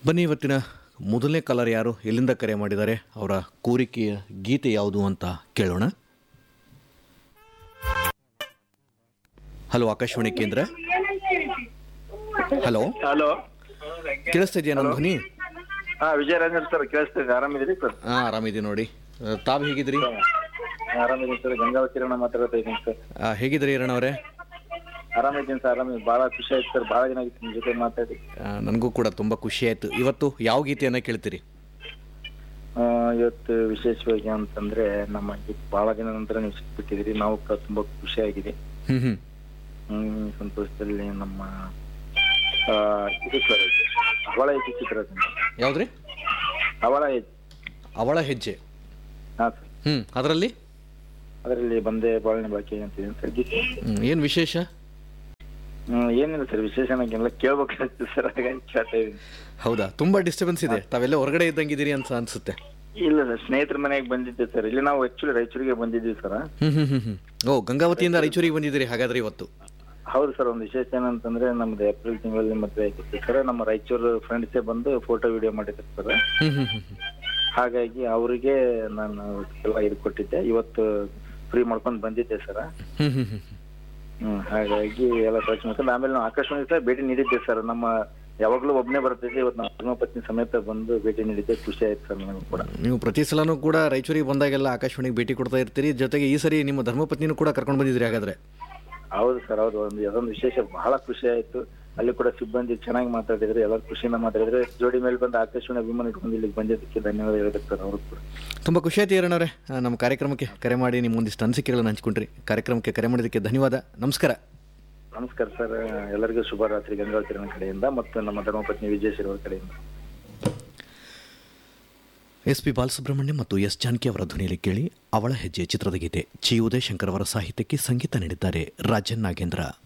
ಬನ್ನಿ ಇವತ್ತಿನ ಮೊದಲನೇ ಕಲರ್ ಯಾರು ಎಲ್ಲಿಂದ ಕರೆ ಮಾಡಿದ್ದಾರೆ ಅವರ ಕೋರಿಕೆಯ ಗೀತೆ ಯಾವುದು ಅಂತ ಕೇಳೋಣ ಹಲೋ ಆಕಾಶವಾಣಿ ಕೇಂದ್ರ ಹಲೋ ಹಲೋ ಕೇಳಿಸ್ತಾ ಇದೆಯಾ ನನ್ನ ಧ್ವನಿ ಹಾ ವಿಜಯರಾಜನ್ ಸರ್ ಕೇಳಿಸ್ತಿದೆ ಆರಾಮಿದ್ದೀರಿ ಸರ್ ಹಾಂ ಆರಾಮಿದೆ ನೋಡಿ ಆ, ತಾವು ಹೇಗಿದ್ರಿ ಆರಾಮಿದ್ದೀನಿ ಸರ್ ಗಂಗಾವತಿ ಕಿರಣ ಮಾತಾಡ್ತಾ ಇದ್ದೀನಿ ಸರ್ ಆ, ಹೇಗಿದ್ರಿ ಅವರೇ ಆರಾಮಿದ್ದೀನಿ ಸರ್ ಆರಾಮಿದ್ದೀನಿ ಭಾಳ ಖುಷಿ ಆಯ್ತು ಸರ್ ಭಾಳ ದಿನ ಆಗಿತ್ತು ನಿಮ್ಮ ಜೊತೆ ಮಾತಾಡಿ ನನಗೂ ಕೂಡ ತುಂಬ ಖುಷಿ ಆಯಿತು ಇವತ್ತು ಯಾವ ಗೀತೆಯನ್ನು ಕೇಳ್ತೀರಿ ಆ, ಇವತ್ತು ವಿಶೇಷವಾಗಿ ಅಂತಂದ್ರೆ ನಮ್ಮ ಈ ಭಾಳ ದಿನ ನಂತರ ನೀವು ಸಿಕ್ಬಿಟ್ಟಿದ್ದೀರಿ ನಾವು ಕೂಡ ತುಂಬಾ ಖುಷಿ ಆಗಿದೆ ಹ್ಞೂ ಹ್ಞೂ ಹ್ಮ್ ಸಂತೋಷದಲ್ಲಿ ನಮ್ಮ ಆ, ಇದು ಸರ್ ಅವಳ ಹೆಜ್ಜೆ ಚಿತ್ರ ಯಾವುದ್ರಿ ಅವಳ ಹೆಜ್ಜೆ ಅವಳ ಹೆಜ್ಜೆ ಹಾ ಸರ್ ಹ್ಞೂ ಅದರಲ್ಲಿ ಅದರಲ್ಲಿ ಬಂದೆ ಬಾಳಿನ ಬಾಕಿ ಅಂತಿದ್ದೀನಿ ಸರ್ ಗೀತೆ ಏನು ವಿಶೇಷ ಹ್ಮ್ ಏನಿಲ್ಲ ಸರ್ ವಿಶೇಷ ನನಗೆಲ್ಲ ಕೇಳ್ಬೇಕಾಗ್ತದೆ ಸರ್ ಹಾಗಾಗಿ ಕೇಳ್ತಾ ಇದ್ದೀನಿ ಹೌದಾ ತುಂಬ ಡಿಸ್ಟರ್ಬೆನ್ಸ್ ಇದೆ ತಾವೆಲ್ಲ ಹೊರಗಡೆ ಇದ್ದಂಗಿದ್ದೀರಿ ಅಂತ ಅನ್ಸುತ್ತೆ ಇಲ್ಲ ಸರ್ ಸ್ನೇಹಿತರ ಮನೆಗೆ ಬಂದಿದ್ದೆ ಸರ್ ಇಲ್ಲಿ ನಾವು ಆಕ್ಚುಲಿ ರಾಯಚೂರಿಗೆ ಬಂದಿದ್ದೀವಿ ಸರ್ ಹ್ಮ್ ಹ್ಮ್ ಹ್ಮ್ ಹ್ಮ್ ಓ ಗಂಗಾವತಿಯಿಂದ ರಾಯಚೂರಿಗೆ ಬಂದಿದ್ದೀರಿ ಹಾಗಾದ್ರೆ ಇವತ್ತು ಹೌದು ಸರ್ ಒಂದು ವಿಶೇಷ ಏನಂತಂದ್ರೆ ನಮ್ದು ಏಪ್ರಿಲ್ ತಿಂಗಳಲ್ಲಿ ಮದುವೆ ಆಗಿತ್ತು ಸರ್ ನಮ್ಮ ರಾಯಚೂರು ಫ್ರೆಂಡ್ಸೇ ಬಂದು ಫೋಟೋ ವಿಡಿಯೋ ಮಾಡಿದ್ರು ಸರ್ ಹ್ಮ್ ಹ್ಮ್ ಹ್ಮ್ ಹ್ಮ್. ಹಾಗಾಗಿ ಅವರಿಗೆ ನಾನು ಎಲ್ಲ ಇದು ಕೊಟ್ಟಿದ್ದೆ ಇವತ್ತು ಫ್ರೀ ಮಾಡ್ಕೊಂಡು ಬಂದಿದ್ದೆ ಸರ್ ಹ್ಮ್ ಹ್ಮ್ ಹ್ಮ್ ಹ್ಮ್ ಹಾಗಾಗಿ ಎಲ್ಲ ಖರ್ಚು ಮಾಡ್ಕೊಂಡು ಆಮೇಲೆ ನಾವು ಆಕಾಶವಾಣಿ ಸರ್ ಭೇಟಿ ನೀಡಿದ್ದೆ ಸರ್ ನಮ್ಮ ಯಾವಾಗ್ಲೂ ಒಬ್ಬನೇ ಬರ್ತಿದ್ದೆ ಇವತ್ತು ನಮ್ಮ ಧರ್ಮಪತ್ನಿ ಸಮೇತ ಬಂದು ಭೇಟಿ ನೀಡಿದ್ದೆ ಖುಷಿ ಆಯ್ತು ಸರ್ ನನಗೂ ಕೂಡ ನೀವು ಪ್ರತಿ ಸಲನೂ ಕೂಡ ರಾಯಚೂರಿಗೆ ಬಂದಾಗೆಲ್ಲ ಆಕಾಶವಾಣಿಗೆ ಭೇಟಿ ಕೊಡ್ತಾ ಇರ್ತೀರಿ ಜೊತೆಗೆ ಈ ಸರಿ ನಿಮ್ಮ ಧರ್ಮಪತ್ನಿನೂ ಕೂಡ ಕರ್ಕೊಂಡು ಬಂದಿದ್ರಿ ಹಾಗಾದ್ರೆ ಹೌದು ಸರ್ ಹೌದು ಒಂದು ಅದೊಂದು ವಿಶೇಷ ಬಹಳ ಖುಷಿ ಆಯ್ತು ಅಲ್ಲಿ ಕೂಡ ಸಿಬ್ಬಂದಿ ಚೆನ್ನಾಗಿ ಮಾತಾಡಿದ್ರು ಎಲ್ಲರೂ ಖುಷಿಯಿಂದ ಮಾತಾಡಿದ್ರೆ ಜೋಡಿ ಮೇಲೆ ಬಂದು ಆಕಾಶವಾಣಿ ಅಭಿಮಾನ ಇಟ್ಕೊಂಡು ಇಲ್ಲಿಗೆ ಬಂದಿದ್ದಕ್ಕೆ ಧನ್ಯವಾದ ಹೇಳ್ಬೇಕು ಸರ್ ಅವರು ಕೂಡ ತುಂಬ ಖುಷಿ ಆಯ್ತು ಈರಣ್ಣವ್ರೆ ಆ, ನಮ್ಮ ಕಾರ್ಯಕ್ರಮಕ್ಕೆ ಕರೆ ಮಾಡಿ ನಿಮ್ಮ ಒಂದಿಷ್ಟು ಅನಿಸಿಕೆಗಳನ್ನು ಹಂಚ್ಕೊಂಡ್ರಿ ಕಾರ್ಯಕ್ರಮಕ್ಕೆ ಕರೆ ಮಾಡಿದ್ದಕ್ಕೆ ಧನ್ಯವಾದ ನಮಸ್ಕಾರ ನಮಸ್ಕಾರ ಸರ್ ಎಲ್ಲರಿಗೂ ಶುಭರಾತ್ರಿ ಗಂಗಾವತಿರನ ಕಡೆಯಿಂದ ಮತ್ತು ನಮ್ಮ ಧರ್ಮಪತ್ನಿ ವಿಜಯಶ್ರೀ ಅವರ ಕಡೆಯಿಂದ ಎಸ್ ಪಿ ಬಾಲಸುಬ್ರಹ್ಮಣ್ಯ ಮತ್ತು ಎಸ್ ಜಾನಕಿ ಅವರ ಧ್ವನಿಯಲ್ಲಿ ಕೇಳಿ ಅವಳ ಹೆಜ್ಜೆ ಚಿತ್ರದ ಗೀತೆ ಚಿ ಉದಯಶಂಕರ್ ಅವರ ಸಾಹಿತ್ಯಕ್ಕೆ ಸಂಗೀತ ನೀಡಿದ್ದಾರೆ ರಾಜನ್ ನಾಗೇಂದ್ರ